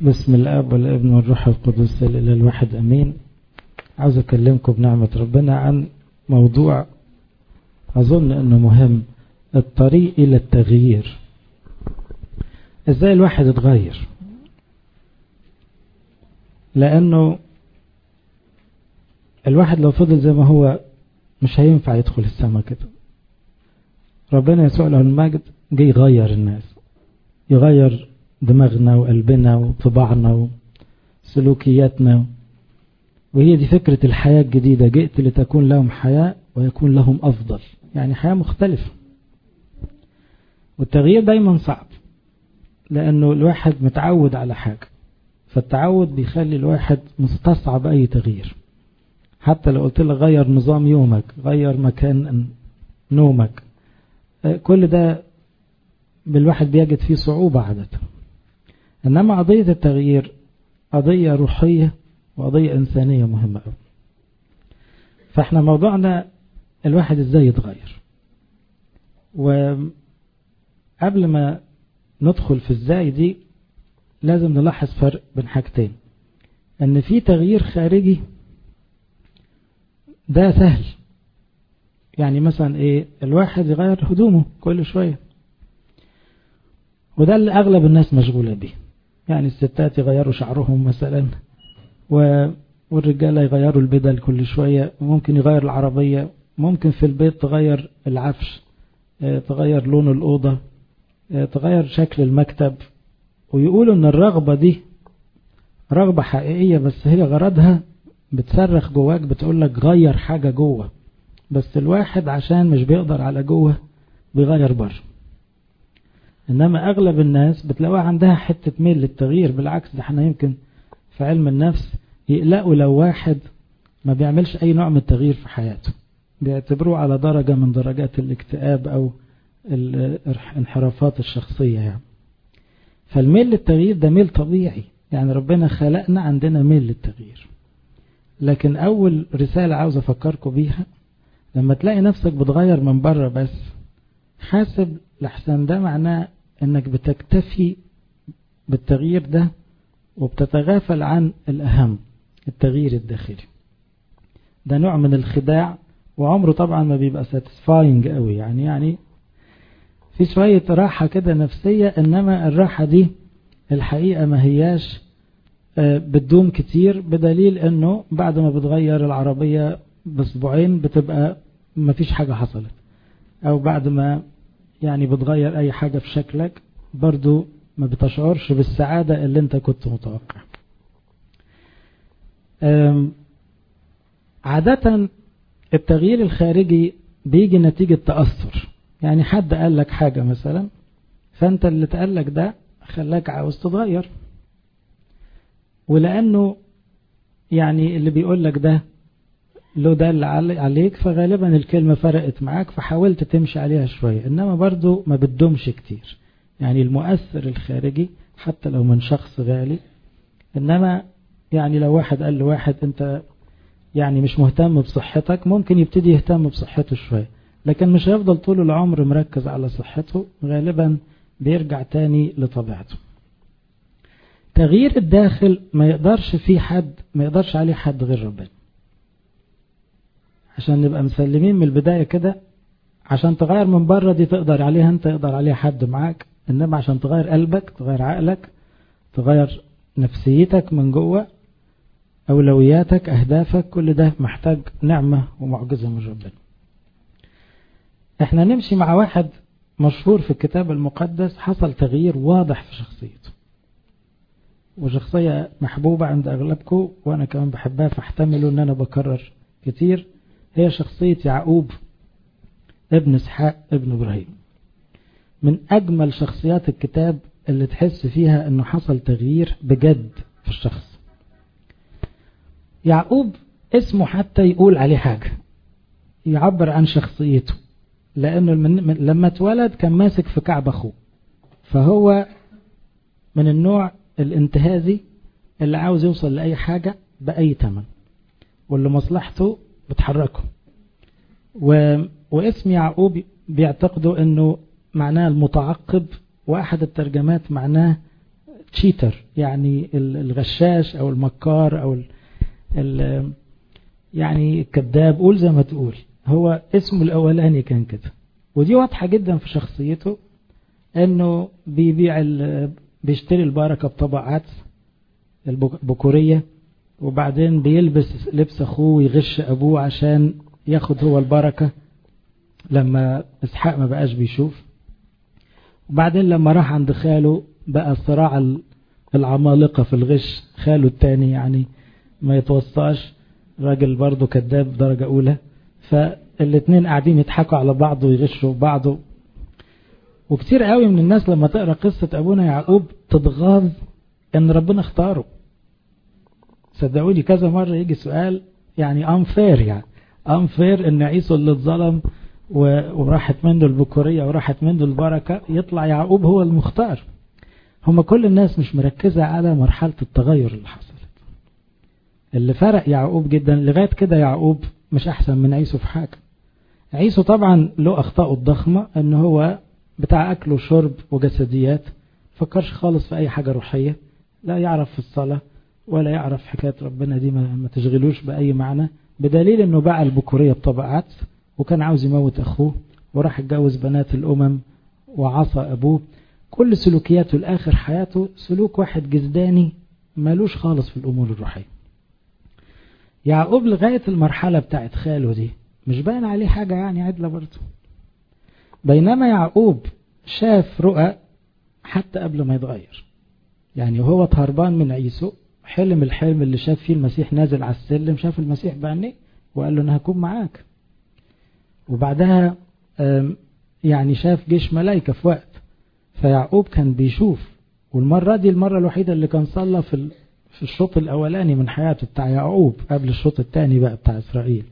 بسم الاب والابن والروح القدس الاله الواحد امين عاوز اكلمكم بنعمه ربنا عن موضوع اظن انه مهم الطريق الى التغيير ازاي الواحد يتغير لانه الواحد لو فضل زي ما هو مش هينفع يدخل السما كده ربنا يسوع له المجد جه يغير الناس يغير دماغنا وقلبنا وطباعنا وسلوكياتنا وهي دي فكرة الحياة الجديدة جئت لتكون لهم حياة ويكون لهم أفضل يعني حياة مختلفة والتغيير دايما صعب لأنه الواحد متعود على حاجة فالتعود بيخلي الواحد مستصعب أي تغيير حتى لو قلت لك غير نظام يومك غير مكان نومك كل ده بالواحد بيجد فيه صعوبة عادة إنما قضية التغيير قضية روحية وقضية إنسانية مهمة أوي فإحنا موضوعنا الواحد إزاي يتغير وقبل ما ندخل في إزاي دي لازم نلاحظ فرق بين حاجتين إن في تغيير خارجي ده سهل يعني مثلا إيه الواحد يغير هدومه كل شوية وده اللي أغلب الناس مشغولة به يعني الستات يغيروا شعرهم مثلا و... والرجالة يغيروا البدل كل شوية ممكن يغير العربية ممكن في البيت تغير العفش تغير لون الأوضة تغير شكل المكتب ويقولوا ان الرغبة دي رغبة حقيقية بس هي غرضها بتصرخ جواك بتقول لك غير حاجة جوه بس الواحد عشان مش بيقدر على جوه بيغير بره انما اغلب الناس بتلاقوها عندها حتة ميل للتغيير بالعكس ده احنا يمكن في علم النفس يقلقوا لو واحد ما بيعملش اي نوع من التغيير في حياته بيعتبروه على درجة من درجات الاكتئاب او الانحرافات الشخصية يعني فالميل للتغيير ده ميل طبيعي يعني ربنا خلقنا عندنا ميل للتغيير لكن اول رسالة عاوز افكركم بيها لما تلاقي نفسك بتغير من بره بس حاسب لحسن ده معناه انك بتكتفي بالتغيير ده وبتتغافل عن الأهم التغيير الداخلي ده نوع من الخداع وعمره طبعا ما بيبقى ساتسفاينج قوي يعني يعني في شوية راحة كده نفسية إنما الراحة دي الحقيقة ما هياش بتدوم كتير بدليل إنه بعد ما بتغير العربية بأسبوعين بتبقى ما فيش حاجة حصلت أو بعد ما يعني بتغير أي حاجة في شكلك برضو ما بتشعرش بالسعادة اللي انت كنت متوقع عادة التغيير الخارجي بيجي نتيجة تأثر يعني حد قال لك حاجة مثلا فانت اللي تقال لك ده خلاك عاوز تتغير ولأنه يعني اللي بيقول لك ده له دل عليك فغالبا الكلمة فرقت معاك فحاولت تمشي عليها شوية إنما برضو ما بتدومش كتير يعني المؤثر الخارجي حتى لو من شخص غالي إنما يعني لو واحد قال لواحد أنت يعني مش مهتم بصحتك ممكن يبتدي يهتم بصحته شوية لكن مش هيفضل طول العمر مركز على صحته غالبا بيرجع تاني لطبيعته تغيير الداخل ما يقدرش فيه حد ما يقدرش عليه حد غير ربنا عشان نبقى مسلمين من البداية كده عشان تغير من بره دي تقدر عليها انت يقدر عليها حد معاك انما عشان تغير قلبك تغير عقلك تغير نفسيتك من جوه اولوياتك اهدافك كل ده محتاج نعمة ومعجزة من ربنا احنا نمشي مع واحد مشهور في الكتاب المقدس حصل تغيير واضح في شخصيته وشخصية محبوبة عند اغلبكم وانا كمان بحبها فاحتملوا ان انا بكرر كتير هي شخصية يعقوب ابن اسحاق ابن ابراهيم من اجمل شخصيات الكتاب اللي تحس فيها انه حصل تغيير بجد في الشخص يعقوب اسمه حتى يقول عليه حاجة يعبر عن شخصيته لانه لما اتولد كان ماسك في كعب اخوه فهو من النوع الانتهازي اللي عاوز يوصل لأي حاجة بأي تمن واللي مصلحته بتحركه و... واسم يعقوب بيعتقدوا انه معناه المتعقب واحد الترجمات معناه تشيتر يعني الغشاش او المكار او ال ال يعني الكذاب قول زي ما تقول هو اسمه الاولاني كان كده ودي واضحة جدا في شخصيته انه بيبيع بيشتري البركة بطبعات البكورية وبعدين بيلبس لبس اخوه ويغش ابوه عشان ياخد هو البركة لما اسحاق ما بقاش بيشوف وبعدين لما راح عند خاله بقى صراع العمالقة في الغش خاله التاني يعني ما يتوصاش راجل برضه كذاب درجة أولى فالاتنين قاعدين يضحكوا على بعض ويغشوا بعض وكتير قوي من الناس لما تقرا قصة أبونا يعقوب تتغاظ إن ربنا اختاره صدقوني كذا مرة يجي سؤال يعني unfair يعني unfair إن عيسو اللي اتظلم وراحت منه البكورية وراحت منه البركة يطلع يعقوب هو المختار هم كل الناس مش مركزة على مرحلة التغير اللي حصلت اللي فرق يعقوب جدا لغاية كده يعقوب مش أحسن من عيسو في حاجة عيسو طبعا له أخطاءه الضخمة أن هو بتاع أكل وشرب وجسديات فكرش خالص في أي حاجة روحية لا يعرف في الصلاة ولا يعرف حكاية ربنا دي ما تشغلوش بأي معنى بدليل أنه باع البكورية بطبقات وكان عاوز يموت أخوه وراح اتجوز بنات الأمم وعصى أبوه كل سلوكياته لآخر حياته سلوك واحد جزداني مالوش خالص في الأمور الروحية يعقوب لغاية المرحلة بتاعت خاله دي مش باين عليه حاجة يعني عدلة برضه بينما يعقوب شاف رؤى حتى قبل ما يتغير يعني هو هربان من عيسو حلم الحلم اللي شاف فيه المسيح نازل على السلم شاف المسيح بعينيه وقال له انا هكون معاك وبعدها يعني شاف جيش ملائكة في وقت فيعقوب كان بيشوف والمرة دي المرة الوحيدة اللي كان صلى في في الشوط الأولاني من حياته بتاع يعقوب قبل الشوط الثاني بقى بتاع إسرائيل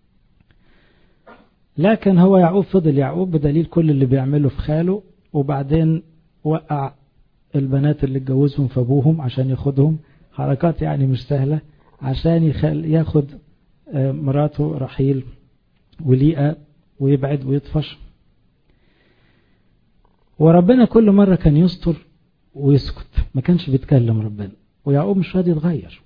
لكن هو يعقوب فضل يعقوب بدليل كل اللي بيعمله في خاله وبعدين وقع البنات اللي اتجوزهم في أبوهم عشان ياخدهم حركات يعني مش سهلة عشان يخل ياخد مراته رحيل وليئة ويبعد ويطفش وربنا كل مرة كان يستر ويسكت ما كانش بيتكلم ربنا ويعقوب مش راضي يتغير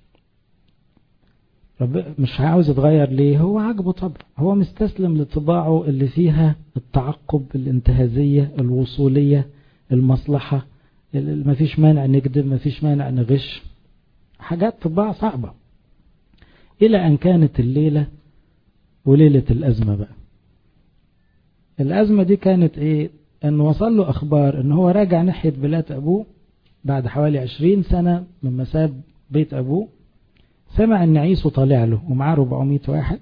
رب مش عاوز يتغير ليه هو عاجبه طبع هو مستسلم لطباعه اللي فيها التعقب الانتهازية الوصولية المصلحة ما فيش مانع نكذب ما فيش مانع نغش حاجات طباع صعبة إلى أن كانت الليلة وليلة الأزمة بقى الأزمة دي كانت إيه أن وصل له أخبار أن هو راجع ناحية بلاد أبوه بعد حوالي عشرين سنة من مساب بيت أبوه سمع أن عيسو طالع له ومعاه 400 واحد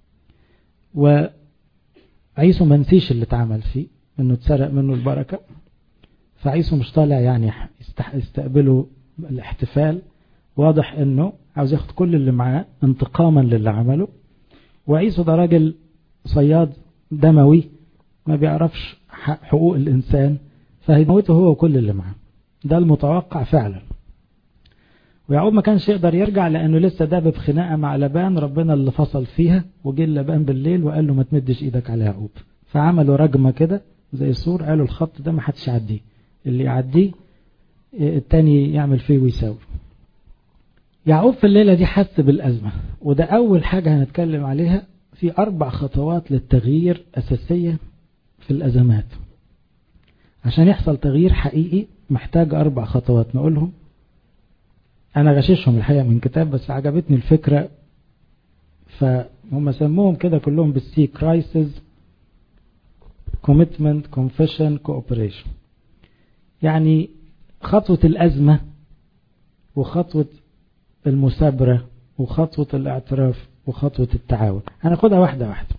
وعيسو ما نسيش اللي اتعمل فيه أنه اتسرق منه البركة فعيسو مش طالع يعني يستقبله الاحتفال واضح أنه عاوز ياخد كل اللي معاه انتقاما للي عمله وعيسو ده راجل صياد دموي ما بيعرفش حقوق الإنسان فهيموته هو وكل اللي معاه ده المتوقع فعلا ويعقوب ما كانش يقدر يرجع لأنه لسه داب بخناقة مع لبان ربنا اللي فصل فيها وجه لبان بالليل وقال له ما تمدش ايدك على يعقوب فعملوا رجمة كده زي سور قالوا الخط ده ما حدش يعديه اللي يعديه التاني يعمل فيه ويساوي يعقوب في الليلة دي حس بالأزمة وده أول حاجة هنتكلم عليها في أربع خطوات للتغيير أساسية في الأزمات عشان يحصل تغيير حقيقي محتاج أربع خطوات نقولهم أنا غششهم الحقيقة من كتاب بس عجبتني الفكرة فهم سموهم كده كلهم بالسي كرايسيس كوميتمنت كونفيشن كوبريشن يعني خطوة الأزمة وخطوة المثابرة وخطوة الاعتراف وخطوة التعاون هناخدها واحدة واحدة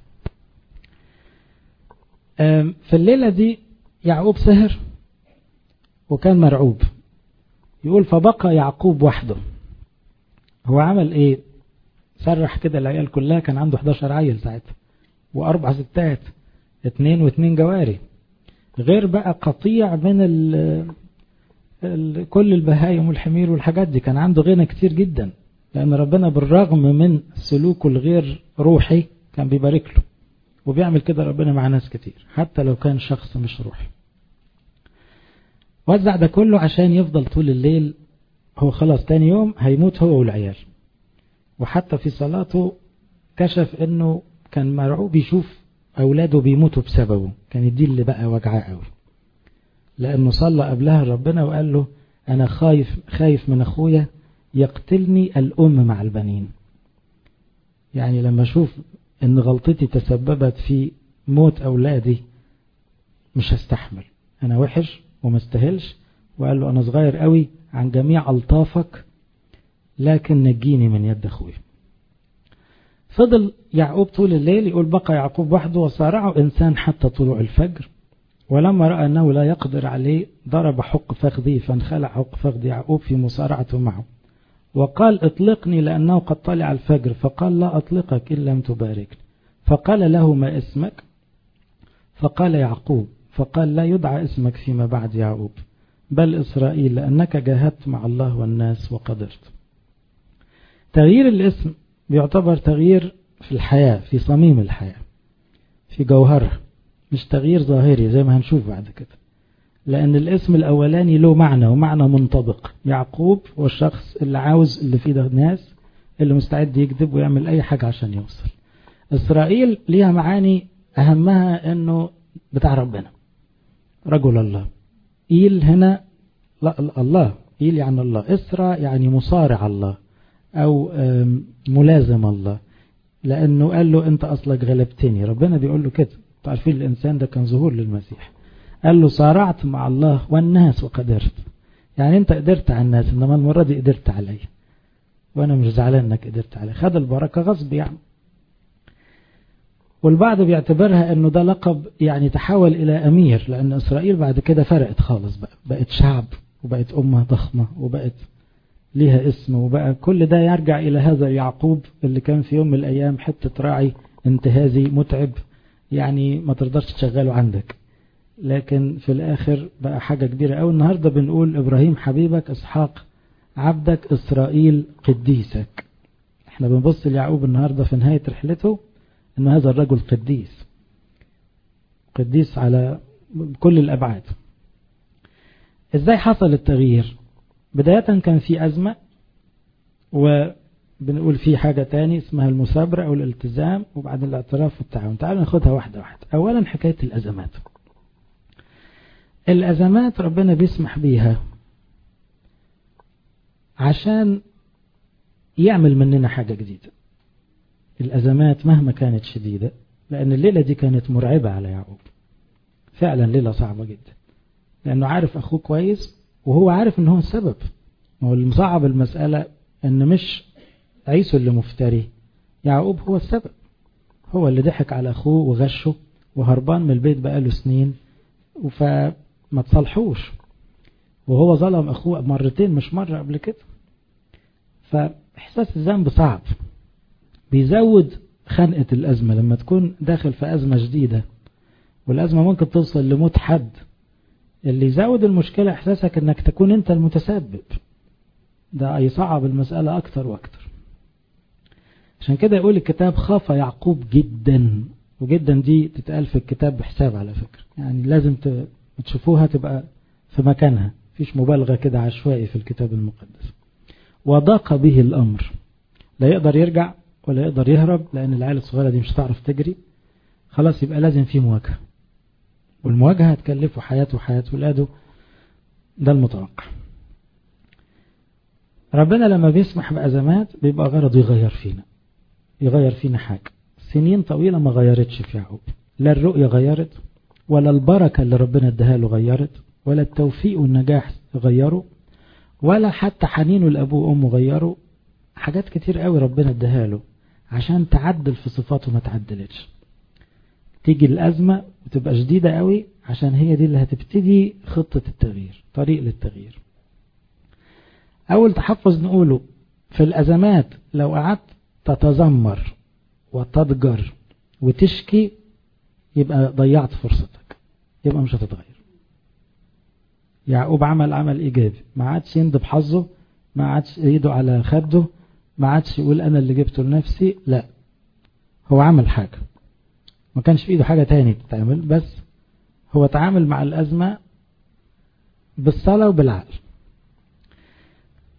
في الليلة دي يعقوب سهر وكان مرعوب يقول فبقى يعقوب وحده هو عمل ايه سرح كده العيال كلها كان عنده 11 عيل ساعتها واربع ستات اتنين واتنين جواري غير بقى قطيع من ال ال كل البهايم والحمير والحاجات دي كان عنده غنى كتير جدا لأن ربنا بالرغم من سلوكه الغير روحي كان بيبارك له وبيعمل كده ربنا مع ناس كتير حتى لو كان شخص مش روحي وزع ده كله عشان يفضل طول الليل هو خلاص تاني يوم هيموت هو والعيال وحتى في صلاته كشف انه كان مرعوب يشوف اولاده بيموتوا بسببه كان دي اللي بقى وجعاه قوي لانه صلى قبلها ربنا وقال له انا خايف خايف من اخويا يقتلني الام مع البنين يعني لما اشوف ان غلطتي تسببت في موت اولادي مش هستحمل انا وحش وما استاهلش وقال له انا صغير قوي عن جميع الطافك لكن نجيني من يد اخويا فضل يعقوب طول الليل يقول بقى يعقوب وحده وصارعه انسان حتى طلوع الفجر ولما راى انه لا يقدر عليه ضرب حق فخذه فانخلع حق فخذ يعقوب في مصارعته معه وقال اطلقني لانه قد طلع الفجر فقال لا اطلقك ان لم تباركني فقال له ما اسمك فقال يعقوب فقال لا يدعى اسمك فيما بعد يعقوب بل إسرائيل لأنك جاهدت مع الله والناس وقدرت تغيير الاسم بيعتبر تغيير في الحياة في صميم الحياة في جوهرها مش تغيير ظاهري زي ما هنشوف بعد كده لأن الاسم الأولاني له معنى ومعنى منطبق يعقوب هو الشخص اللي عاوز اللي فيه ده ناس اللي مستعد يكذب ويعمل أي حاجة عشان يوصل إسرائيل ليها معاني أهمها أنه بتاع ربنا رجل الله إيل هنا لا الله إيل يعني الله إسرى يعني مصارع الله أو ملازم الله لأنه قال له أنت أصلك غلبتني ربنا بيقول له كده تعرفين الإنسان ده كان ظهور للمسيح قال له صارعت مع الله والناس وقدرت يعني أنت قدرت على الناس إنما المرة دي قدرت علي وأنا مش زعلان إنك قدرت علي خد البركة غصب يعني والبعض بيعتبرها انه ده لقب يعني تحول الى امير لان اسرائيل بعد كده فرقت خالص بقى بقت شعب وبقت امه ضخمه وبقت ليها اسم وبقى كل ده يرجع الى هذا يعقوب اللي كان في يوم من الايام حته راعي انتهازي متعب يعني ما تقدرش تشغله عندك لكن في الاخر بقى حاجه كبيره قوي النهارده بنقول ابراهيم حبيبك اسحاق عبدك اسرائيل قديسك احنا بنبص ليعقوب النهارده في نهايه رحلته أن هذا الرجل قديس قديس على كل الأبعاد إزاي حصل التغيير بداية كان في أزمة وبنقول في حاجة تاني اسمها المثابرة أو الالتزام وبعد الاعتراف والتعاون تعالوا ناخدها واحدة واحدة أولا حكاية الأزمات الأزمات ربنا بيسمح بيها عشان يعمل مننا حاجة جديدة الأزمات مهما كانت شديدة لأن الليلة دي كانت مرعبة على يعقوب فعلا ليلة صعبة جدا لأنه عارف أخوه كويس وهو عارف أنه هو السبب هو المصعب المسألة أن مش عيسو اللي مفتري يعقوب هو السبب هو اللي ضحك على أخوه وغشه وهربان من البيت بقاله سنين فما تصلحوش وهو ظلم أخوه مرتين مش مرة قبل كده فإحساس الذنب صعب بيزود خنقة الأزمة لما تكون داخل في أزمة جديدة والأزمة ممكن توصل لموت حد اللي يزود المشكلة إحساسك أنك تكون أنت المتسبب ده يصعب المسألة أكتر وأكتر عشان كده يقول الكتاب خاف يعقوب جدا وجدا دي تتقال في الكتاب بحساب على فكرة يعني لازم تشوفوها تبقى في مكانها فيش مبالغة كده عشوائي في الكتاب المقدس وضاق به الأمر لا يقدر يرجع ولا يقدر يهرب لأن العيال الصغيرة دي مش هتعرف تجري خلاص يبقى لازم في مواجهة والمواجهة هتكلفه حياته وحياة ولاده ده المتوقع ربنا لما بيسمح بأزمات بيبقى غرضه يغير فينا يغير فينا حاجة سنين طويلة ما غيرتش في يعقوب لا الرؤية غيرت ولا البركة اللي ربنا اداها له غيرت ولا التوفيق والنجاح غيروا ولا حتى حنينه لأبوه وأمه غيروا حاجات كتير قوي ربنا اداها له عشان تعدل في صفاته ما تعدلتش تيجي الأزمة وتبقى شديدة قوي عشان هي دي اللي هتبتدي خطة التغيير طريق للتغيير أول تحفظ نقوله في الأزمات لو قعدت تتذمر وتضجر وتشكي يبقى ضيعت فرصتك يبقى مش هتتغير يعقوب عمل عمل إيجابي ما عادش يندب حظه ما عادش ايده على خده ما عادش يقول أنا اللي جبته لنفسي لا هو عمل حاجة ما كانش في ايده حاجة تاني تتعمل بس هو تعامل مع الأزمة بالصلاة وبالعقل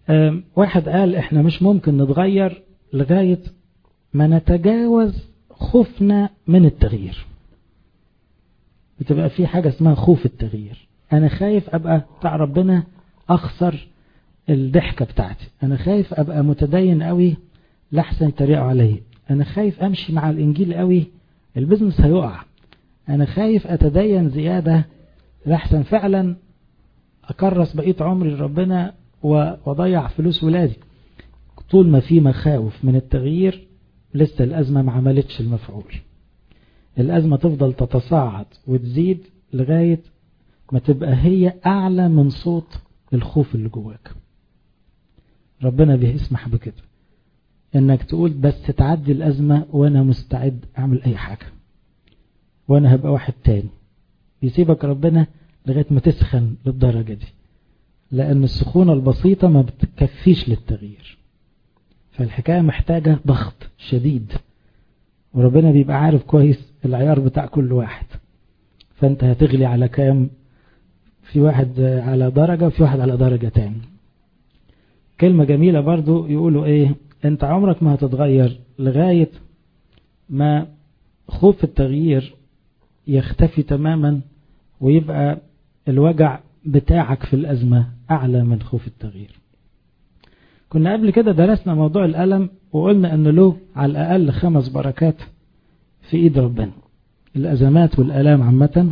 واحد قال احنا مش ممكن نتغير لغاية ما نتجاوز خوفنا من التغيير بتبقى في حاجة اسمها خوف التغيير انا خايف ابقى بتاع ربنا اخسر الضحكة بتاعتي انا خايف ابقى متدين قوي لحسن يتريقوا عليا انا خايف امشي مع الانجيل قوي البزنس هيقع انا خايف اتدين زيادة لحسن فعلا اكرس بقية عمري لربنا واضيع فلوس ولادي طول ما في مخاوف من التغيير لسه الازمة ما عملتش المفعول الازمة تفضل تتصاعد وتزيد لغاية ما تبقى هي اعلى من صوت الخوف اللي جواك ربنا بيسمح بكده انك تقول بس تعدي الازمة وانا مستعد اعمل اي حاجة وانا هبقى واحد تاني يسيبك ربنا لغاية ما تسخن للدرجة دي لان السخونة البسيطة ما بتكفيش للتغيير فالحكاية محتاجة ضغط شديد وربنا بيبقى عارف كويس العيار بتاع كل واحد فانت هتغلي على كام في واحد على درجة وفي واحد على درجة تاني كلمة جميلة برضو يقولوا ايه انت عمرك ما هتتغير لغاية ما خوف التغيير يختفي تماما ويبقى الوجع بتاعك في الأزمة أعلى من خوف التغيير كنا قبل كده درسنا موضوع الألم وقلنا أن له على الأقل خمس بركات في إيد ربنا الأزمات والألام عامة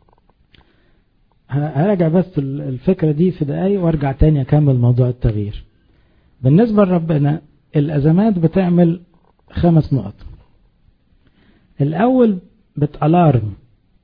هرجع بس الفكرة دي في دقايق وارجع تاني أكمل موضوع التغيير بالنسبة لربنا الأزمات بتعمل خمس نقط الأول بتألارم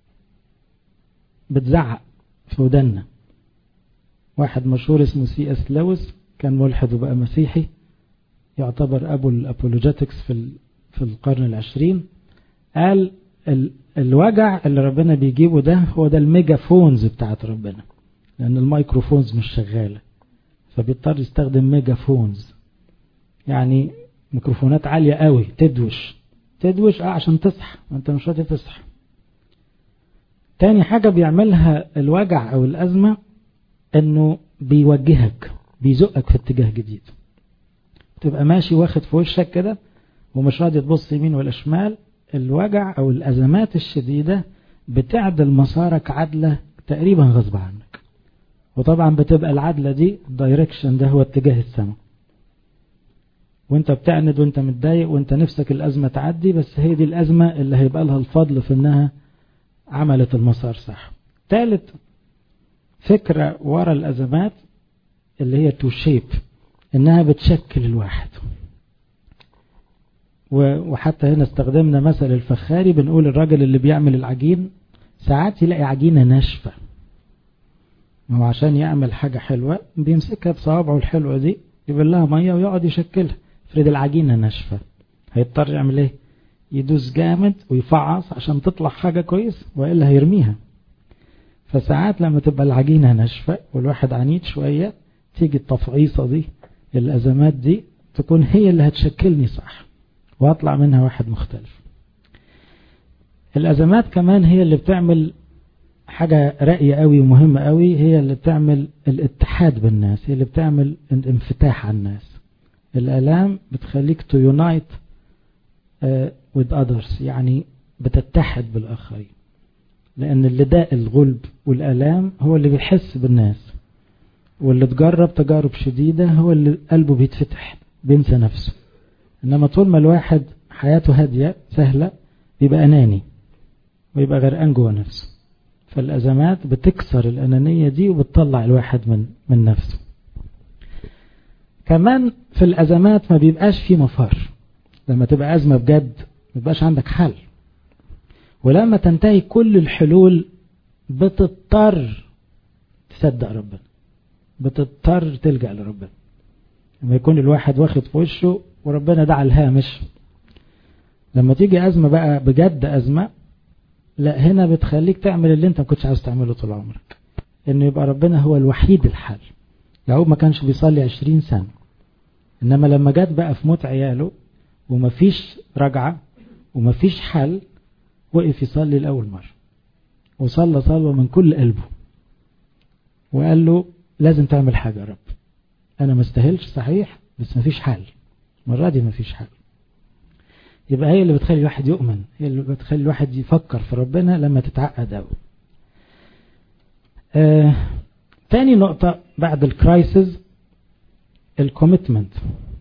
بتزعق في ودنا واحد مشهور اسمه سي اس لويس كان ملحد وبقى مسيحي يعتبر أبو الأبولوجيتكس في في القرن العشرين قال ال الوجع اللي ربنا بيجيبه ده هو ده الميجافونز بتاعت ربنا لأن الميكروفونز مش شغالة فبيضطر يستخدم ميجافونز يعني ميكروفونات عالية قوي تدوش تدوش اه عشان تصحى انت مش راضي تصحى تاني حاجة بيعملها الوجع او الازمة انه بيوجهك بيزقك في اتجاه جديد تبقى ماشي واخد في وشك كده ومش راضي تبص يمين ولا شمال الوجع او الازمات الشديدة بتعدل مسارك عدلة تقريبا غصب عنك وطبعا بتبقى العدلة دي الدايركشن ده هو اتجاه السماء وانت بتعند وانت متضايق وانت نفسك الازمة تعدي بس هي دي الازمة اللي هيبقى لها الفضل في انها عملت المسار صح ثالث فكرة ورا الازمات اللي هي تو شيب انها بتشكل الواحد وحتى هنا استخدمنا مثل الفخاري بنقول الراجل اللي بيعمل العجين ساعات يلاقي عجينة ناشفة ما هو عشان يعمل حاجة حلوة بيمسكها بصوابعه الحلوة دي يبل لها مية ويقعد يشكلها افرض العجينة ناشفة هيضطر يعمل ايه يدوس جامد ويفعص عشان تطلع حاجة كويس وإلا هيرميها فساعات لما تبقى العجينة ناشفة والواحد عنيد شوية تيجي التفعيصة دي الأزمات دي تكون هي اللي هتشكلني صح وأطلع منها واحد مختلف الأزمات كمان هي اللي بتعمل حاجة رأية قوي ومهمة قوي هي اللي بتعمل الاتحاد بالناس هي اللي بتعمل الانفتاح على الناس الآلام بتخليك to unite uh, with others يعني بتتحد بالآخرين لأن اللي داء الغلب والآلام هو اللي بيحس بالناس واللي تجرب تجارب شديدة هو اللي قلبه بيتفتح بينسى نفسه إنما طول ما الواحد حياته هادية سهلة بيبقى أناني ويبقى غرقان جوه نفسه فالأزمات بتكسر الأنانية دي وبتطلع الواحد من من نفسه كمان في الأزمات ما بيبقاش في مفر لما تبقى أزمة بجد ما بيبقاش عندك حل ولما تنتهي كل الحلول بتضطر تصدق ربنا بتضطر تلجأ لربنا لما يكون الواحد واخد في وشه وربنا ده على الهامش لما تيجي أزمة بقى بجد أزمة لا هنا بتخليك تعمل اللي انت ما كنتش عاوز تعمله طول عمرك انه يبقى ربنا هو الوحيد الحل يعقوب ما كانش بيصلي عشرين سنة انما لما جت بقى في موت عياله ومفيش رجعة ومفيش حل وقف يصلي لأول مرة وصلى صلوة من كل قلبه وقال له لازم تعمل حاجة يا رب انا ما استاهلش صحيح بس ما فيش حل المرة دي ما فيش حل يبقى هي اللي بتخلي الواحد يؤمن هي اللي بتخلي الواحد يفكر في ربنا لما تتعقد قوي آه تاني نقطة بعد الكرايسز الكوميتمنت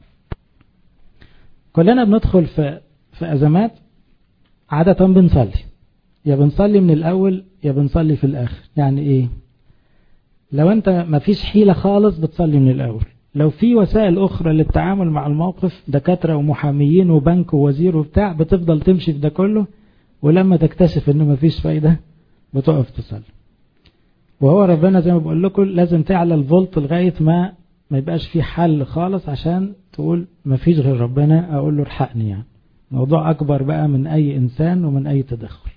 كلنا بندخل في في أزمات عادة بنصلي يا بنصلي من الأول يا بنصلي في الآخر يعني إيه لو أنت ما فيش حيلة خالص بتصلي من الأول لو في وسائل أخرى للتعامل مع الموقف دكاترة ومحاميين وبنك ووزير وبتاع بتفضل تمشي في ده كله ولما تكتشف إنه ما فيش فايدة بتقف تصلي وهو ربنا زي ما بقول لكم لازم تعلى الفولت لغاية ما ما يبقاش في حل خالص عشان تقول ما فيش غير ربنا أقول له الحقني يعني موضوع أكبر بقى من أي إنسان ومن أي تدخل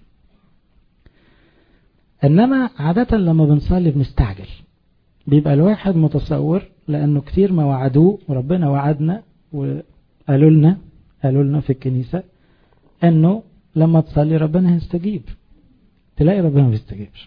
إنما عادة لما بنصلي بنستعجل بيبقى الواحد متصور لأنه كتير ما وعدوه وربنا وعدنا وقالوا لنا قالوا لنا في الكنيسة أنه لما تصلي ربنا هيستجيب تلاقي ربنا ما بيستجيبش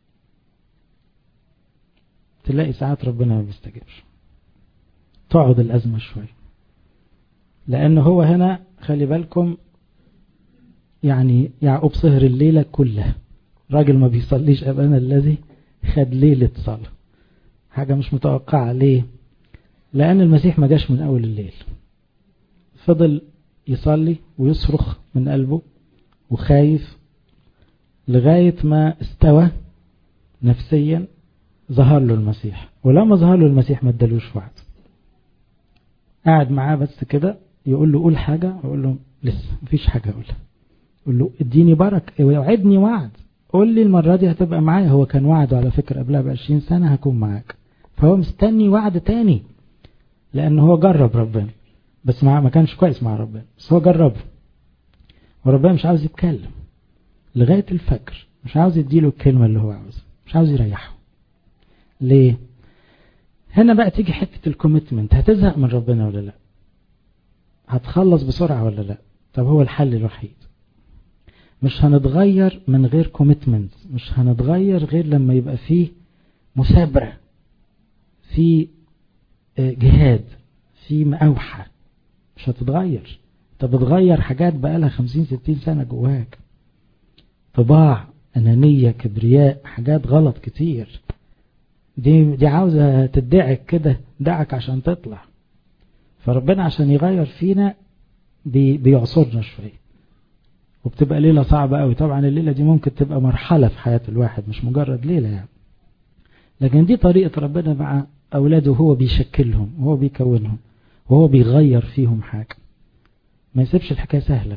تلاقي ساعات ربنا ما بيستجيبش تقعد الأزمة شوي لأن هو هنا خلي بالكم يعني يعقوب سهر الليلة كلها راجل ما بيصليش أبانا الذي خد ليلة صلاة حاجة مش متوقعة ليه لأن المسيح ما جاش من أول الليل فضل يصلي ويصرخ من قلبه وخايف لغاية ما استوى نفسيا ظهر له المسيح ولما ظهر له المسيح ما ادالوش وعد قاعد معاه بس كده يقول له قول حاجة يقول له لسه مفيش حاجة أقولها يقول له اديني بركة وعدني وعد قول لي المرة دي هتبقى معايا هو كان وعده على فكرة قبلها بعشرين سنة هكون معاك فهو مستني وعد تاني لأن هو جرب ربنا بس ما كانش كويس مع ربنا بس هو جربه وربنا مش عاوز يتكلم لغاية الفجر مش عاوز يديله الكلمة اللي هو عاوزها مش عاوز يريحه ليه هنا بقى تيجي حتة الكوميتمنت هتزهق من ربنا ولا لا هتخلص بسرعة ولا لا طب هو الحل الوحيد مش هنتغير من غير كوميتمنت مش هنتغير غير لما يبقى فيه مثابرة في جهاد في مأوحة مش هتتغير انت بتغير حاجات بقالها خمسين ستين سنة جواك طباع أنانية كبرياء حاجات غلط كتير دي دي عاوزة تدعك كده دعك عشان تطلع فربنا عشان يغير فينا بي بيعصرنا شوية وبتبقى ليلة صعبة قوي طبعا الليلة دي ممكن تبقى مرحلة في حياة الواحد مش مجرد ليلة يعني لكن دي طريقة ربنا مع أولاده هو بيشكلهم وهو بيكونهم وهو بيغير فيهم حاجة ما يسيبش الحكاية سهلة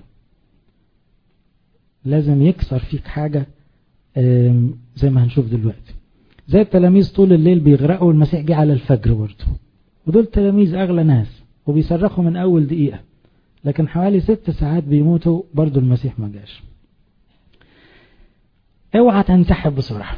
لازم يكسر فيك حاجة زي ما هنشوف دلوقتي زي التلاميذ طول الليل بيغرقوا والمسيح جه على الفجر برضه ودول تلاميذ أغلى ناس وبيصرخوا من أول دقيقة لكن حوالي ست ساعات بيموتوا برضه المسيح ما جاش اوعى تنسحب بسرعة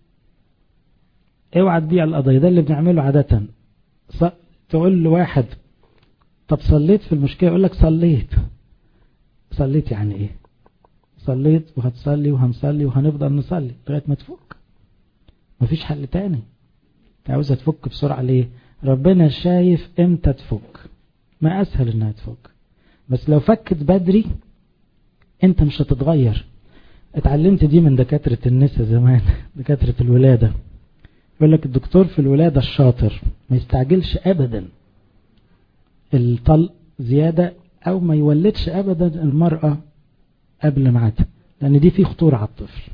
اوعى تبيع القضية ده اللي بنعمله عادة ص... تقول لواحد طب صليت في المشكلة يقول لك صليت صليت يعني ايه صليت وهتصلي وهنصلي وهنفضل نصلي لغاية ما تفك مفيش حل تاني عاوزة تفك بسرعة ليه ربنا شايف امتى تفك ما اسهل انها تفك بس لو فكت بدري انت مش هتتغير اتعلمت دي من دكاترة النساء زمان دكاترة الولادة يقول لك الدكتور في الولادة الشاطر ما يستعجلش ابدا الطلق زيادة او ما يولدش ابدا المرأة قبل ميعادها لان دي في خطورة على الطفل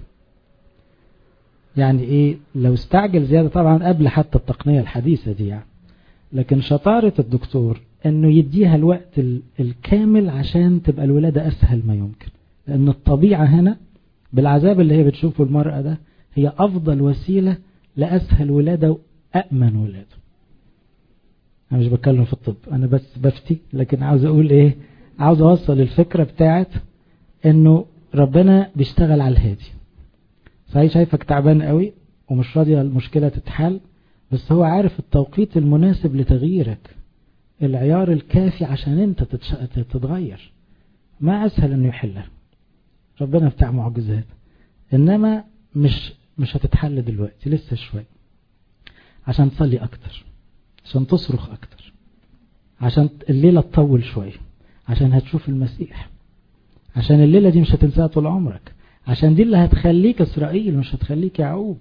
يعني ايه لو استعجل زيادة طبعا قبل حتى التقنية الحديثة دي يعني لكن شطارة الدكتور انه يديها الوقت الكامل عشان تبقى الولادة اسهل ما يمكن لان الطبيعة هنا بالعذاب اللي هي بتشوفه المرأة ده هي افضل وسيلة لاسهل ولادة وامن ولادة انا مش بتكلم في الطب انا بس بفتي لكن عاوز اقول ايه عاوز اوصل الفكرة بتاعت انه ربنا بيشتغل على الهادي صحيح شايفك تعبان قوي ومش راضية المشكلة تتحل بس هو عارف التوقيت المناسب لتغييرك العيار الكافي عشان انت تتش... تتغير ما اسهل انه يحلها ربنا بتاع معجزات انما مش مش هتتحل دلوقتي لسه شوي عشان تصلي اكتر عشان تصرخ أكتر عشان الليلة تطول شوية عشان هتشوف المسيح عشان الليلة دي مش هتنساها طول عمرك عشان دي اللي هتخليك إسرائيل مش هتخليك يعقوب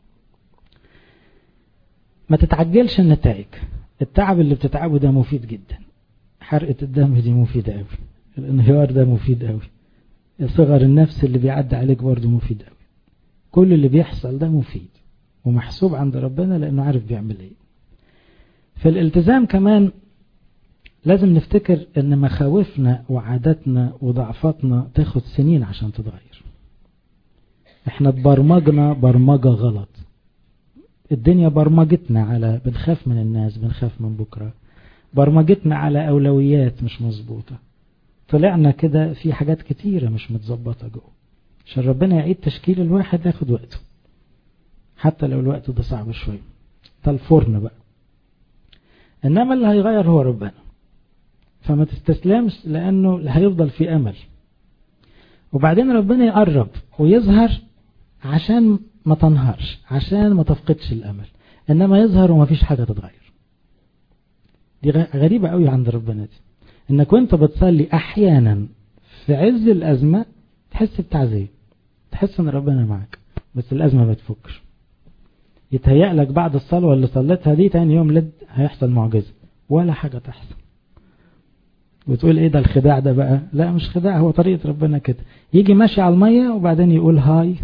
ما تتعجلش النتائج التعب اللي بتتعبه ده مفيد جدا حرقة الدم دي مفيدة قوي الانهيار ده مفيد قوي صغر النفس اللي بيعدي عليك برضه مفيد قوي كل اللي بيحصل ده مفيد ومحسوب عند ربنا لانه عارف بيعمل ايه في الالتزام كمان لازم نفتكر ان مخاوفنا وعاداتنا وضعفاتنا تاخد سنين عشان تتغير احنا اتبرمجنا برمجة غلط الدنيا برمجتنا على بنخاف من الناس بنخاف من بكرة برمجتنا على أولويات مش مظبوطة طلعنا كده في حاجات كتيرة مش متظبطة جوه عشان ربنا يعيد تشكيل الواحد ياخد وقته حتى لو الوقت ده صعب شوية ده الفرن بقى إنما اللي هيغير هو ربنا فما تستسلمش لأنه هيفضل في أمل وبعدين ربنا يقرب ويظهر عشان ما تنهارش عشان ما تفقدش الأمل إنما يظهر وما فيش حاجة تتغير دي غريبة قوي عند ربنا دي إنك وانت بتصلي أحيانا في عز الأزمة تحس بتعزية تحس إن ربنا معك بس الأزمة ما تفكش يتهيأ لك بعد الصلوة اللي صليتها دي تاني يوم لد هيحصل معجزة ولا حاجة تحصل وتقول ايه ده الخداع ده بقى لا مش خداع هو طريقة ربنا كده يجي ماشي على المية وبعدين يقول هاي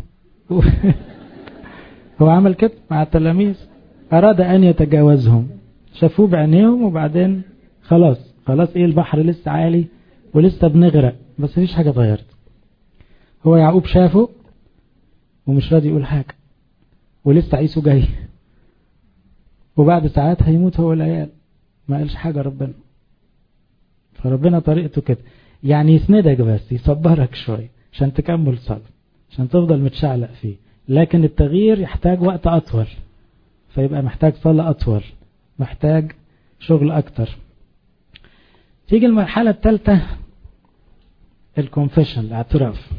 هو عمل كده مع التلاميذ أراد أن يتجاوزهم شافوه بعينيهم وبعدين خلاص خلاص ايه البحر لسه عالي ولسه بنغرق بس مفيش حاجة اتغيرت هو يعقوب شافه ومش راضي يقول حاجة ولسه عيسو جاي وبعد ساعات هيموت هو العيال ما قالش حاجة ربنا فربنا طريقته كده يعني يسندك بس يصبرك شوية عشان تكمل صلاة عشان تفضل متشعلق فيه لكن التغيير يحتاج وقت أطول فيبقى محتاج صلاة أطول محتاج شغل أكتر تيجي المرحلة الثالثة الكونفيشن الاعتراف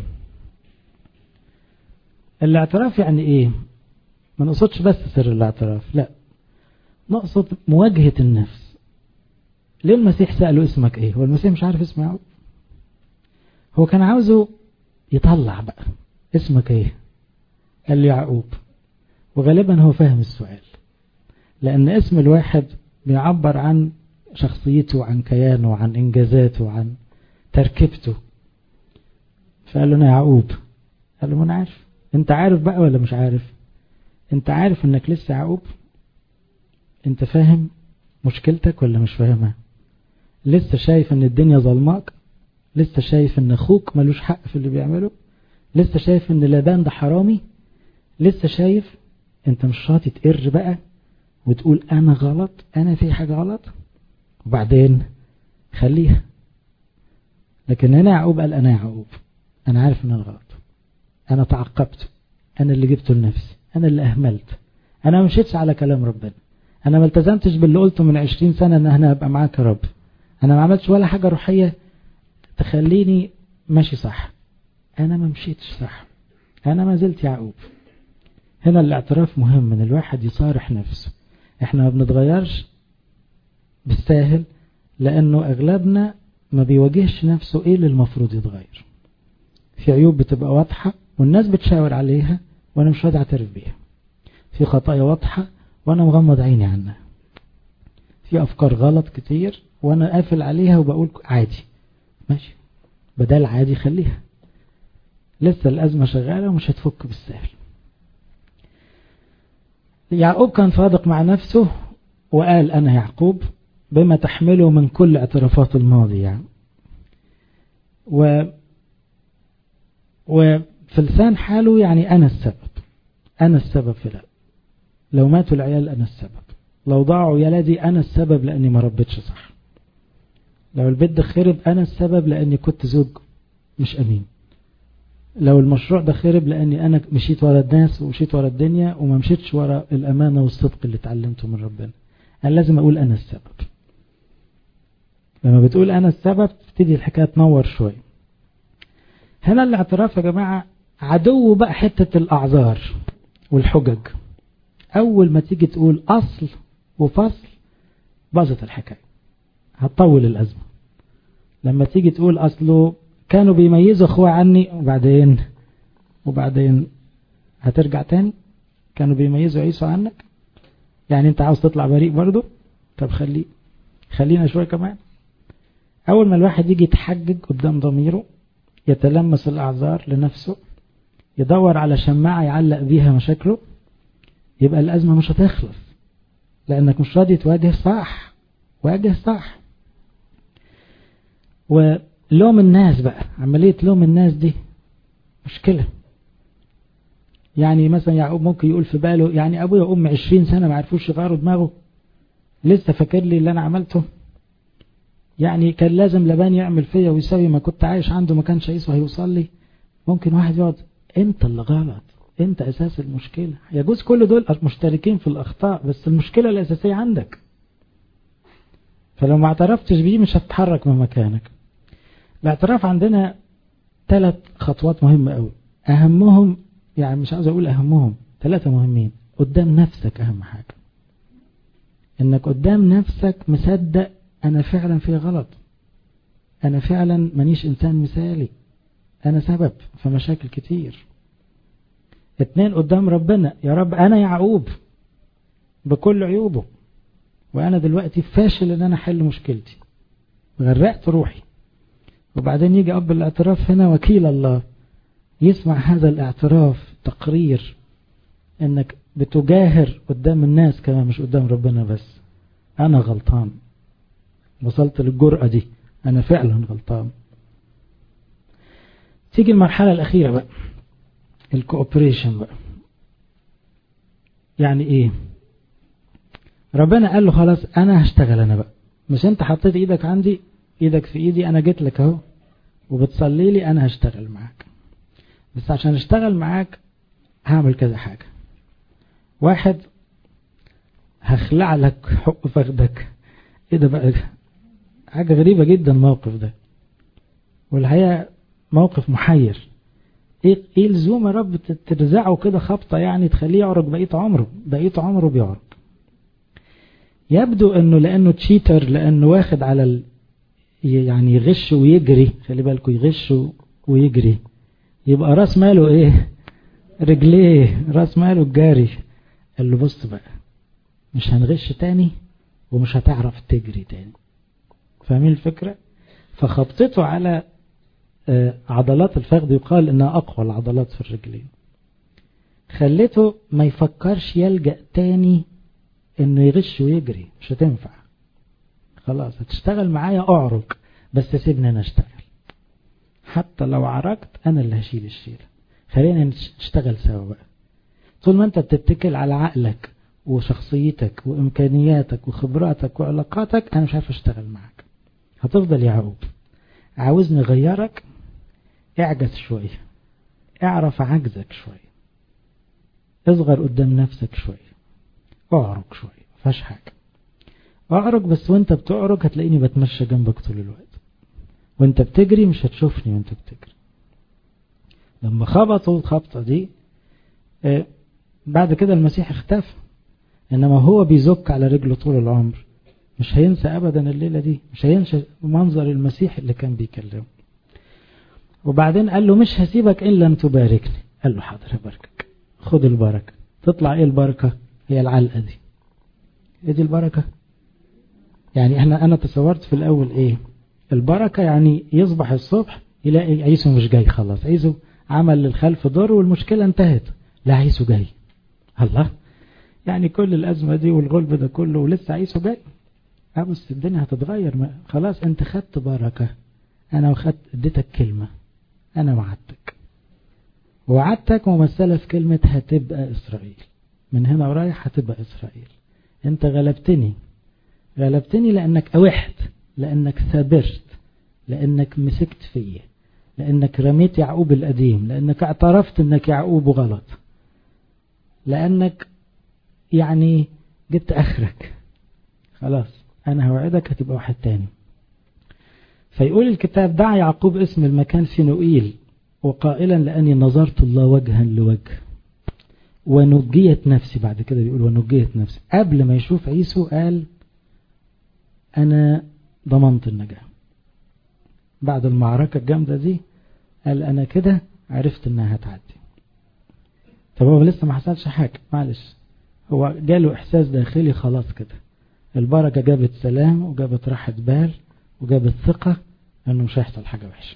الاعتراف يعني ايه ما نقصدش بس سر الاعتراف لا نقصد مواجهة النفس ليه المسيح سأله اسمك ايه هو المسيح مش عارف اسمه يعقوب هو كان عاوزه يطلع بقى اسمك ايه قال لي يعقوب وغالبا هو فاهم السؤال لأن اسم الواحد بيعبر عن شخصيته عن كيانه عن إنجازاته عن تركيبته فقال له أنا يعقوب قال له ما أنا عارف أنت عارف بقى ولا مش عارف أنت عارف أنك لسه يعقوب أنت فاهم مشكلتك ولا مش فاهمها لسه شايف أن الدنيا ظلماك لسه شايف أن أخوك ملوش حق في اللي بيعمله لسه شايف أن لابان ده حرامي لسه شايف أنت مش شاطي تقر بقى وتقول أنا غلط أنا في حاجة غلط وبعدين خليها لكن هنا يعقوب قال أنا يعقوب أنا عارف أن أنا غلط أنا تعقبت أنا اللي جبته لنفسي أنا اللي أهملت أنا ما مشيتش على كلام ربنا أنا ما التزمتش باللي قلته من عشرين سنة أن أنا أبقى معاك يا رب أنا ما عملتش ولا حاجة روحية تخليني ماشي صح أنا ما مشيتش صح أنا ما زلت يعقوب هنا الاعتراف مهم ان الواحد يصارح نفسه احنا ما بنتغيرش بالساهل لانه اغلبنا ما بيواجهش نفسه ايه اللي المفروض يتغير في عيوب بتبقى واضحة والناس بتشاور عليها وانا مش راضي اعترف بيها في خطايا واضحة وانا مغمض عيني عنها في افكار غلط كتير وانا قافل عليها وبقول عادي ماشي بدل عادي خليها لسه الازمة شغالة ومش هتفك بالسهل يعقوب كان صادق مع نفسه وقال أنا يعقوب بما تحمله من كل اعترافات الماضي يعني و وفي لسان حاله يعني أنا السبب أنا السبب في لا لو ماتوا العيال أنا السبب لو ضاعوا يلدي أنا السبب لأني ما ربيتش صح لو البيت ده خرب أنا السبب لأني كنت زوج مش أمين لو المشروع ده خرب لاني انا مشيت ورا الناس ومشيت ورا الدنيا وما مشيتش ورا الامانه والصدق اللي اتعلمته من ربنا انا لازم اقول انا السبب لما بتقول انا السبب تبتدي الحكايه تنور شويه هنا الاعتراف يا جماعه عدو بقى حته الاعذار والحجج اول ما تيجي تقول اصل وفصل باظت الحكاية هتطول الأزمة لما تيجي تقول أصله كانوا بيميزوا أخوة عني وبعدين وبعدين هترجع تاني كانوا بيميزوا عيسو عنك يعني انت عاوز تطلع بريء برضو طب خليه خلينا شوية كمان أول ما الواحد يجي يتحجج قدام ضميره يتلمس الأعذار لنفسه يدور على شماعة يعلق بيها مشاكله يبقى الأزمة مش هتخلص لأنك مش راضي تواجه صح واجه صح ولوم الناس بقى عملية لوم الناس دي مشكلة يعني مثلا يعقوب ممكن يقول في باله يعني أبويا وأمي عشرين سنة ما عرفوش يغيروا دماغه لسه فاكر لي اللي أنا عملته يعني كان لازم لبان يعمل فيا ويسوي ما كنت عايش عنده ما كانش عيسو هيوصل لي ممكن واحد يقعد انت اللي غلط انت اساس المشكلة يجوز كل دول مشتركين في الاخطاء بس المشكلة الاساسية عندك فلو ما اعترفتش بيه مش هتتحرك من مكانك الاعتراف عندنا ثلاث خطوات مهمة قوي اهمهم يعني مش عاوز اقول اهمهم ثلاثة مهمين قدام نفسك اهم حاجة انك قدام نفسك مصدق انا فعلا في غلط انا فعلا مانيش انسان مثالي انا سبب في مشاكل كتير اتنين قدام ربنا يا رب انا يعقوب بكل عيوبه وانا دلوقتي فاشل ان انا احل مشكلتي غرقت روحي وبعدين يجي اب الاعتراف هنا وكيل الله يسمع هذا الاعتراف تقرير انك بتجاهر قدام الناس كمان مش قدام ربنا بس انا غلطان وصلت للجرأة دي انا فعلا غلطان تيجي المرحلة الاخيرة بقى الكوبريشن بقى يعني ايه ربنا قال له خلاص انا هشتغل انا بقى مش انت حطيت ايدك عندي ايدك في ايدي انا جيت لك اهو وبتصلي لي انا هشتغل معاك بس عشان اشتغل معاك هعمل كذا حاجة واحد هخلع لك حق فخدك ايه ده بقى حاجة غريبة جدا الموقف ده والحقيقة موقف محير ايه ايه لزوم يا رب ترزعه كده خبطة يعني تخليه يعرج بقية عمره بقية عمره بيعرج يبدو انه لانه تشيتر لانه واخد على ال... يعني يغش ويجري خلي بالكم يغش ويجري يبقى راس ماله ايه رجليه راس ماله الجاري قال له بص بقى مش هنغش تاني ومش هتعرف تجري تاني فاهمين الفكرة فخبطته على عضلات الفخذ يقال انها اقوى العضلات في الرجلين خليته ما يفكرش يلجأ تاني انه يغش ويجري مش هتنفع خلاص هتشتغل معايا اعرج بس سيبني انا اشتغل حتى لو عرجت انا اللي هشيل الشيله خلينا نشتغل سوا بقى طول ما انت بتتكل على عقلك وشخصيتك وامكانياتك وخبراتك وعلاقاتك انا مش عارف اشتغل معاك هتفضل يعقوب عاوزني اغيرك اعجز شوية اعرف عجزك شوية اصغر قدام نفسك شوية اعرج شوية فاش حاجة اعرج بس وانت بتعرج هتلاقيني بتمشى جنبك طول الوقت وانت بتجري مش هتشوفني وانت بتجري لما خبطوا الخبطة دي اه بعد كده المسيح اختفى انما هو بيزك على رجله طول العمر مش هينسى ابدا الليلة دي مش هينسى منظر المسيح اللي كان بيكلمه وبعدين قال له مش هسيبك إلا أن تباركني قال له حاضر هباركك خد البركة تطلع إيه البركة هي العلقة دي إيه دي البركة يعني احنا أنا تصورت في الأول إيه البركة يعني يصبح الصبح يلاقي عيسو مش جاي خلاص عيسو عمل للخلف دور والمشكلة انتهت لا عيسو جاي الله يعني كل الأزمة دي والغلب ده كله ولسه عيسو جاي اه بس الدنيا هتتغير ما خلاص انت خدت بركة انا وخدت اديتك كلمة انا وعدتك وعدتك ممثلة في كلمة هتبقى اسرائيل من هنا ورايح هتبقى اسرائيل انت غلبتني غلبتني لانك اوحت لانك ثابرت لانك مسكت فيا لانك رميت يعقوب القديم لانك اعترفت انك يعقوب غلط لانك يعني جبت اخرك خلاص انا هوعدك هتبقى واحد تاني فيقول الكتاب دع يعقوب اسم المكان فينوئيل وقائلا لأني نظرت الله وجها لوجه ونجيت نفسي بعد كده بيقول ونجيت نفسي قبل ما يشوف عيسو قال أنا ضمنت النجاة بعد المعركة الجامدة دي قال أنا كده عرفت إنها هتعدي طب هو لسه ما حصلش حاجة معلش هو جاله إحساس داخلي خلاص كده البركة جابت سلام وجابت راحة بال وجابت ثقة إنه مش هيحصل حاجة وحشة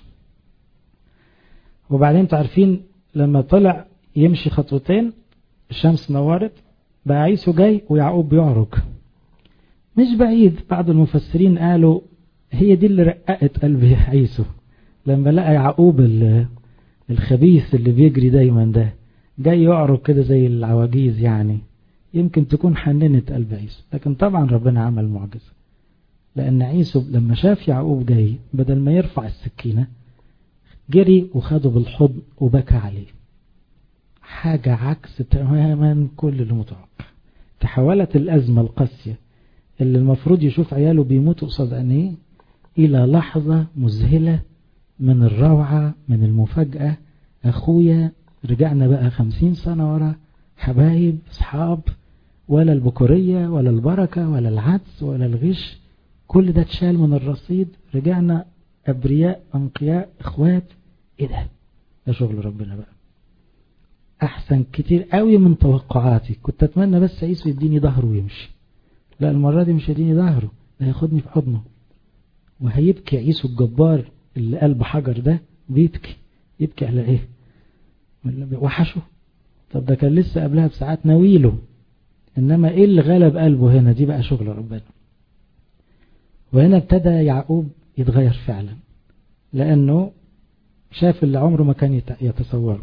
وبعدين تعرفين لما طلع يمشي خطوتين الشمس نورت بقى عيسو جاي ويعقوب بيعرج مش بعيد بعض المفسرين قالوا هي دي اللي رققت قلب عيسو لما لقى يعقوب الخبيث اللي بيجري دايما ده جاي يعرج كده زي العواجيز يعني يمكن تكون حننت قلب عيسو لكن طبعا ربنا عمل معجزة لأن عيسو لما شاف يعقوب جاي بدل ما يرفع السكينة جري وخده بالحضن وبكى عليه حاجة عكس تماما كل اللي متوقع تحولت الأزمة القاسية اللي المفروض يشوف عياله بيموتوا قصاد عينيه إلى لحظة مذهلة من الروعة من المفاجأة أخويا رجعنا بقى خمسين سنة ورا حبايب أصحاب ولا البكورية ولا البركة ولا العدس ولا الغش كل ده اتشال من الرصيد رجعنا أبرياء أنقياء إخوات إيه ده ده شغل ربنا بقى أحسن كتير قوي من توقعاتي كنت أتمنى بس عيسو يديني ظهره ويمشي لا المرة دي مش هيديني ظهره ده هياخدني في حضنه وهيبكي عيسو الجبار اللي قلب حجر ده بيبكي يبكي على ايه وحشه طب ده كان لسه قبلها بساعات ناويله انما ايه اللي غلب قلبه هنا دي بقى شغل ربنا وهنا ابتدى يعقوب يتغير فعلا لانه شاف اللي عمره ما كان يتصوره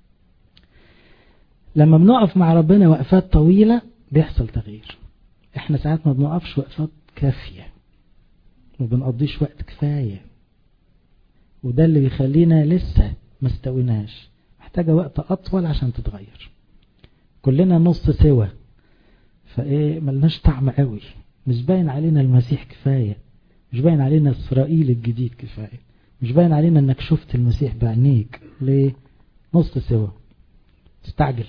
لما بنقف مع ربنا وقفات طويلة بيحصل تغيير احنا ساعات ما بنقفش وقفات كافية ما بنقضيش وقت كفاية وده اللي بيخلينا لسه ما استويناش محتاجة وقت أطول عشان تتغير كلنا نص سوا فايه ملناش طعم قوي مش باين علينا المسيح كفاية مش باين علينا إسرائيل الجديد كفاية مش باين علينا انك شفت المسيح بعينيك ليه نص سوا تستعجل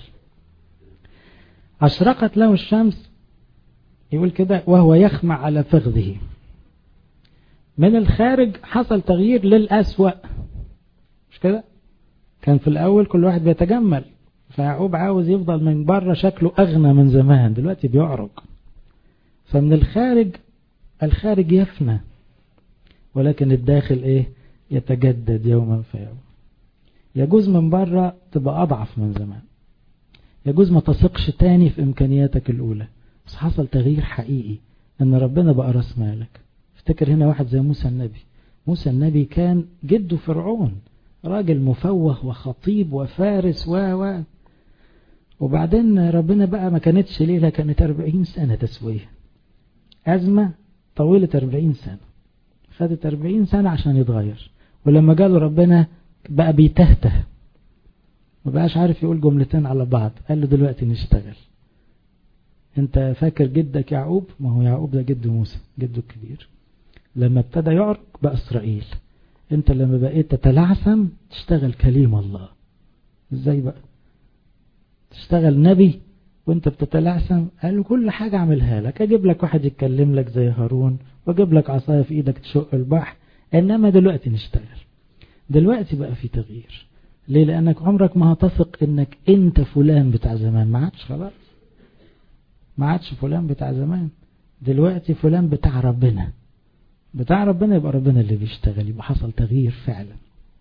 أشرقت له الشمس يقول كده وهو يخمع على فخذه من الخارج حصل تغيير للأسوأ مش كده كان في الأول كل واحد بيتجمل فيعقوب عاوز يفضل من بره شكله أغنى من زمان دلوقتي بيعرج فمن الخارج الخارج يفنى ولكن الداخل ايه يتجدد يوما فيوم يجوز من بره تبقى أضعف من زمان يجوز ما تثقش تاني في إمكانياتك الأولى بس حصل تغيير حقيقي أن ربنا بقى راس مالك افتكر هنا واحد زي موسى النبي موسى النبي كان جده فرعون راجل مفوه وخطيب وفارس و و وبعدين ربنا بقى ما كانتش ليلة كانت 40 سنة تسوية أزمة طويلة 40 سنة خدت 40 سنة عشان يتغير ولما جاله ربنا بقى بيتهته ما بقاش عارف يقول جملتين على بعض قال له دلوقتي نشتغل انت فاكر جدك يعقوب ما هو يعقوب ده جد موسى جده الكبير لما ابتدى يعرق بقى اسرائيل انت لما بقيت تتلعثم تشتغل كليم الله ازاي بقى تشتغل نبي وانت بتتلعثم قال له كل حاجة اعملها لك اجيب لك واحد يتكلم لك زي هارون واجيب لك عصاية في ايدك تشق البحر انما دلوقتي نشتغل دلوقتي بقى في تغيير ليه لانك عمرك ما هتثق انك انت فلان بتاع زمان ما عادش خلاص ما عادش فلان بتاع زمان دلوقتي فلان بتاع ربنا بتاع ربنا يبقى ربنا اللي بيشتغل يبقى حصل تغيير فعلا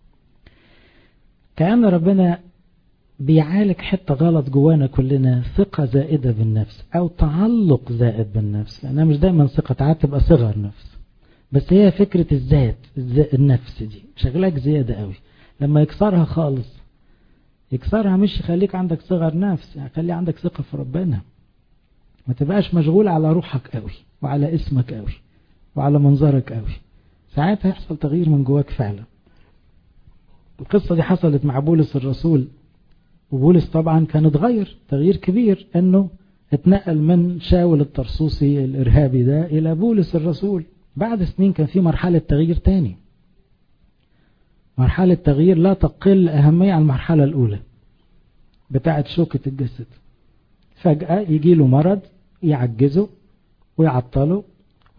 كأن ربنا بيعالج حتة غلط جوانا كلنا ثقة زائدة بالنفس أو تعلق زائد بالنفس لأنها مش دايما ثقة تعال تبقى صغر نفس بس هي فكرة الذات النفس دي شغلك زيادة قوي لما يكسرها خالص يكسرها مش يخليك عندك صغر نفس يعني خلي عندك ثقة في ربنا ما تبقاش مشغول على روحك قوي وعلى اسمك قوي وعلى منظرك قوي ساعتها يحصل تغيير من جواك فعلا القصة دي حصلت مع بولس الرسول وبولس طبعا كان اتغير تغيير كبير انه اتنقل من شاول الطرسوسي الارهابي ده الى بولس الرسول بعد سنين كان في مرحلة تغيير تاني مرحلة تغيير لا تقل أهمية عن المرحلة الأولى بتاعة شوكة الجسد فجأة يجي له مرض يعجزه ويعطله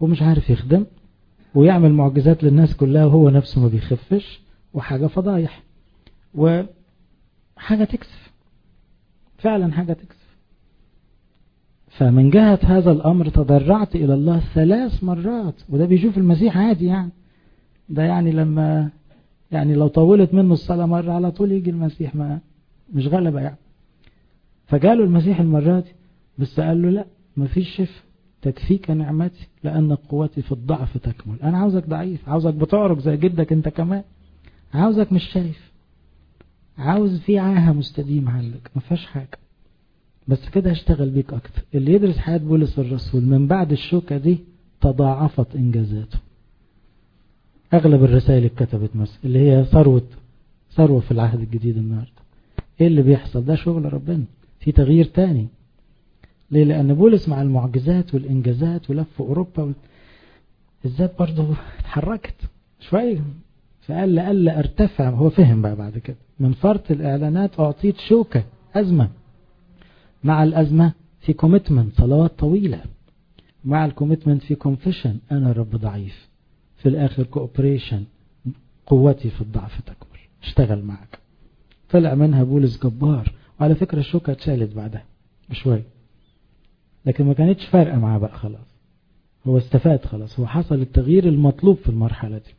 ومش عارف يخدم ويعمل معجزات للناس كلها وهو نفسه ما بيخفش وحاجة فضايح وحاجة تكسف فعلا حاجة تكسف فمن جهة هذا الأمر تضرعت إلى الله ثلاث مرات وده بيشوف المسيح عادي يعني ده يعني لما يعني لو طولت منه الصلاة مرة على طول يجي المسيح ما مش غلبة يعني فجاله المسيح المرة دي بس قال له لا مفيش شفاء تكفيك نعمتي لأن قوتي في الضعف تكمل أنا عاوزك ضعيف عاوزك بتعرج زي جدك أنت كمان عاوزك مش شايف عاوز في عاهة مستديمة عندك ما فيهاش حاجة بس كده هشتغل بيك أكتر اللي يدرس حياة بولس الرسول من بعد الشوكة دي تضاعفت إنجازاته أغلب الرسائل اتكتبت مثلا اللي هي ثروة ثروة في العهد الجديد النهاردة إيه اللي بيحصل ده شغل ربنا في تغيير تاني ليه لأن بولس مع المعجزات والإنجازات ولف أوروبا و... الذات برضه اتحركت شوية فقال لألا ارتفع هو فهم بقى بعد كده من فرط الإعلانات أعطيت شوكة أزمة مع الأزمة في كوميتمنت صلوات طويلة مع الكوميتمنت في كونفيشن أنا رب ضعيف في الآخر كوبريشن قوتي في الضعف تكمل اشتغل معك طلع منها بولس جبار وعلى فكرة الشوكة اتشالت بعدها بشوية لكن ما كانتش فارقة معاه بقى خلاص هو استفاد خلاص هو حصل التغيير المطلوب في المرحلة دي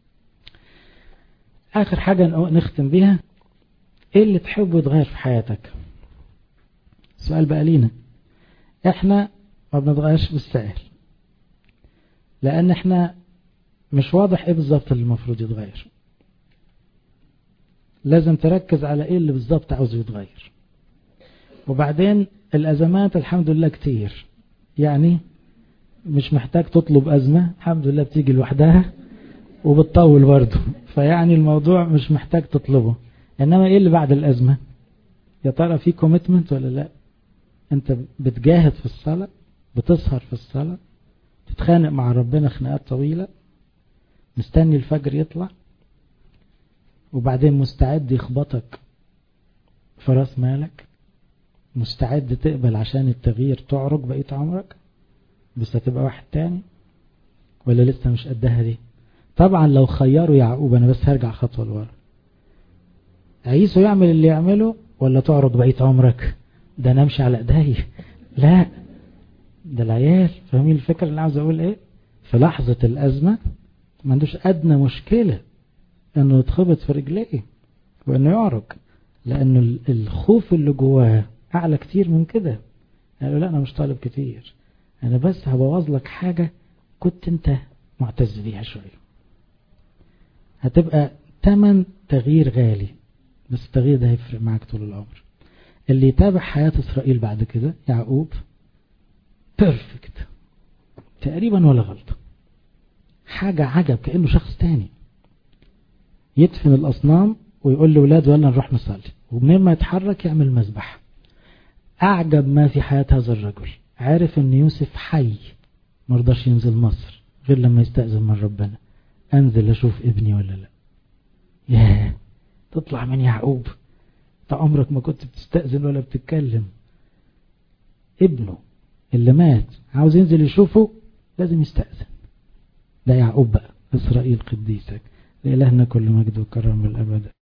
آخر حاجة نختم بيها ايه اللي تحبه يتغير في حياتك السؤال بقى لينا احنا ما بنتغيرش بالسائل لان احنا مش واضح ايه بالظبط اللي المفروض يتغير لازم تركز على ايه اللي بالظبط عاوزه يتغير وبعدين الازمات الحمد لله كتير يعني مش محتاج تطلب ازمة الحمد لله بتيجي لوحدها وبتطول برضه فيعني الموضوع مش محتاج تطلبه انما ايه اللي بعد الازمة يا ترى في كوميتمنت ولا لا انت بتجاهد في الصلاة بتسهر في الصلاة تتخانق مع ربنا خناقات طويلة مستني الفجر يطلع وبعدين مستعد يخبطك في راس مالك مستعد تقبل عشان التغيير تعرج بقية عمرك بس هتبقى واحد تاني ولا لسه مش قدها دي طبعا لو خيروا يعقوب انا بس هرجع خطوة لورا عيسو يعمل اللي يعمله ولا تعرج بقية عمرك ده نمشي على ايدي لا ده العيال فاهمين الفكرة اللي عاوز اقول ايه في لحظة الازمة ما عندوش ادنى مشكلة انه يتخبط في رجليه وانه يعرج لانه الخوف اللي جواه اعلى كتير من كده قالوا لا انا مش طالب كتير انا بس هبوظ لك حاجة كنت انت معتز بيها شوية هتبقى تمن تغيير غالي بس التغيير ده هيفرق معاك طول العمر اللي يتابع حياة إسرائيل بعد كده يعقوب بيرفكت تقريبا ولا غلطة حاجة عجب كأنه شخص تاني يدفن الأصنام ويقول لأولاده يلا نروح نصلي ومنين ما يتحرك يعمل مذبح أعجب ما في حياة هذا الرجل عارف أن يوسف حي مرضاش ينزل مصر غير لما يستأذن من ربنا أنزل أشوف ابني ولا لا ياه تطلع من يعقوب انت عمرك ما كنت بتستأذن ولا بتتكلم ابنه اللي مات عاوز ينزل يشوفه لازم يستأذن ده يعقوب بقى إسرائيل قديسك لإلهنا كل مجد وكرم الأبد